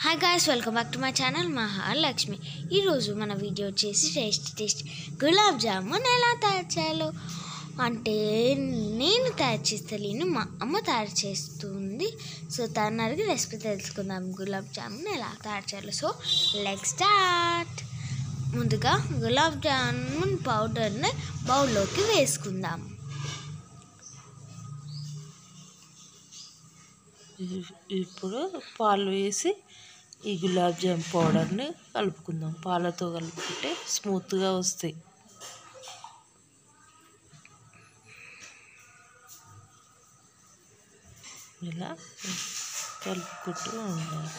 hi guys welcome back to my channel Mahalakshmi ఈరోజు మన video వచ్చేసి టేస్ట్ టేస్ట్ గులాబ్ జామున్ ఎలా తయారు చేయాలో అంటే నేను తయారు చేస్తలేను మా అమ్మ తయారు చేస్తుంది సో తను అడిగి రెసిపీ తెలుసుకుందాం గులాబ్ జామున్ ఎలా తయారు చేయాలో సో లెగ్ స్టార్ట్ ముందుగా గులాబ్ జామున్ పౌడర్ని బౌల్లోకి వేసుకుందాం ఇ- ఇప్పుడు పాలు వేసి ఈ గులాబ్ జామ్ పౌడర్ని కలుపుకుందాం పాలతో కలుపుకుంటే స్మూత్గా వస్తాయి ఇలా కలుపుకుంటూ ఉండాలి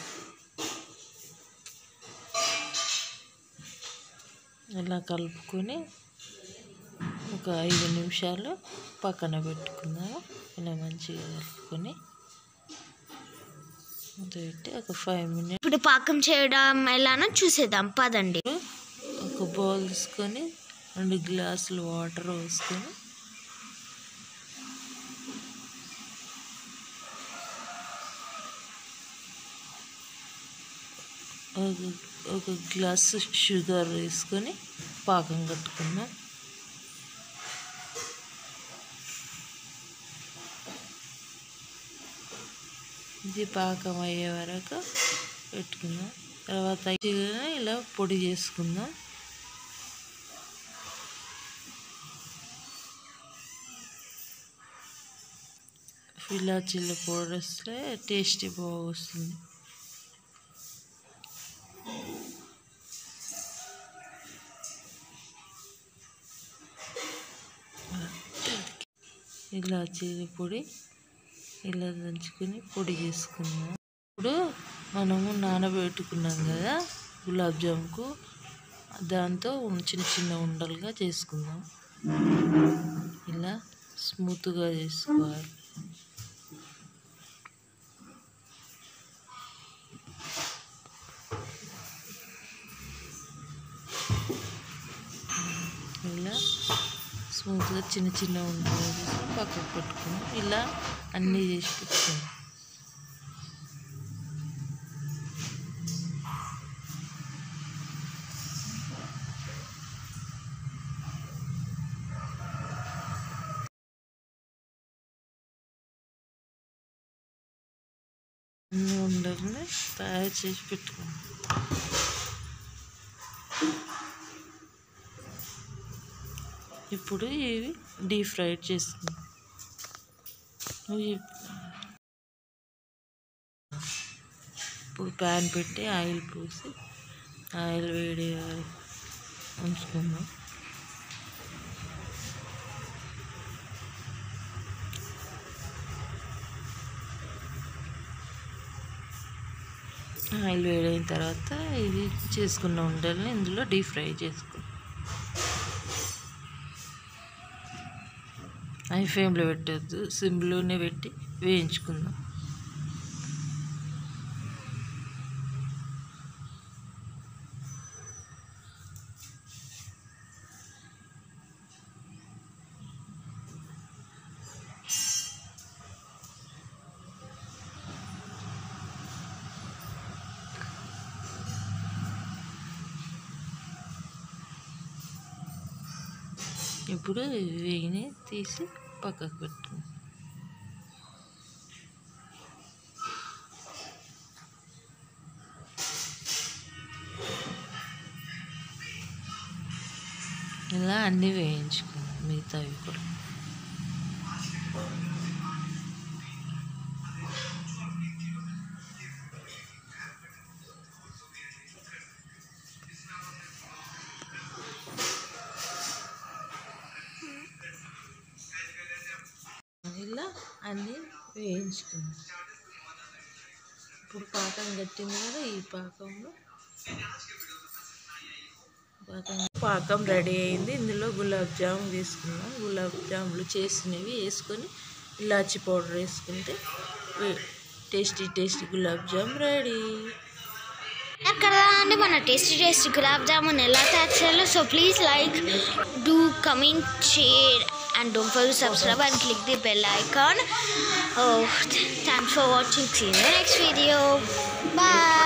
ఇలా కలుపుకొని ఒక ఐదు నిమిషాలు పక్కన పెట్టుకుందాము ఇలా మంచిగా కలుపుకొని మూత పెట్టి ఒక ఫైవ్ మినిట్స్ ఇప్పుడు పాకం చేయడం ఎలానో చూసేద్దాం పదండి ఒక బౌల్ తీసుకొని రెండు గ్లాసులు వాటర్ పోసుకొని ఒక ఒక గ్లాసు షుగర్ వేసుకొని పాకం కట్టుకుందాం ఇది పాకం అయ్యే వరకు పెట్టుకుందాం తర్వాత ఇలా- ఇలా పొడి చేసుకుందాం ఇలాచీల పౌడర్ వస్తే టేస్టీ బాగా వస్తుంది ఇలాచీల పొడి ఇలా దంచుకొని పొడి చేసుకుందాం ఇప్పుడు మనము నానబెట్టుకున్నాం కదా గులాబ్ జామ్కు దాంతో చిన్న చిన్న ఉండలుగా చేసుకుందాం ఇలా స్మూత్గా చేసుకోవాలి ఇలా స్మూత్గా చిన్న చిన్న ఉండలు చేసి పక్కకు పెట్టుకుని ఇలా అన్నీ చేసి పెట్టుకున్నాం అన్ని ఉండల్ని తయారు చేసి పెట్టుకున్నాం ఇప్పుడు ఇవి డీప్ ఫ్రైడ్ చేసుకుందాం ఇవి ఇప్పుడు ప్యాన్ పెట్టి ఆయిల్ పోసి ఆయిల్ వేడి ఉంచుకుందాం ఆయిల్ వేడైన తర్వాత ఇది చేసుకున్న ఉండల్ని ఇందులో డీప్ ఫ్రై చేసుకుందాం హై ఫ్లేమ్లో పెట్టద్దు సిమ్లోనే పెట్టి వేయించుకుందాం ఇప్పుడు వేగిని తీసి పక్కకు పెట్టుకుందాం ఇలా అన్నీ వేయించుకుందాం మిగతావి కూడా ఇలా అన్నీ వేయించుకుందాం ఇప్పుడు పాకం కట్టింది కదా ఈ పాకంలో పాకం పాకం రెడీ అయింది ఇందులో గులాబ్ జామ్ వేసుకుందాం గులాబ్ జాములు చేసినవి వేసుకొని ఇలాచి పౌడర్ వేసుకుంటే tasty tasty gulab jam ready అక్కడ అండి మన టేస్టీ టేస్టీ గులాబ్ జామున్ ఎలా తయారు చేయాలో so please like do comment share and don't forget to subscribe and click the bell icon oh thanks for watching see you in the next video bye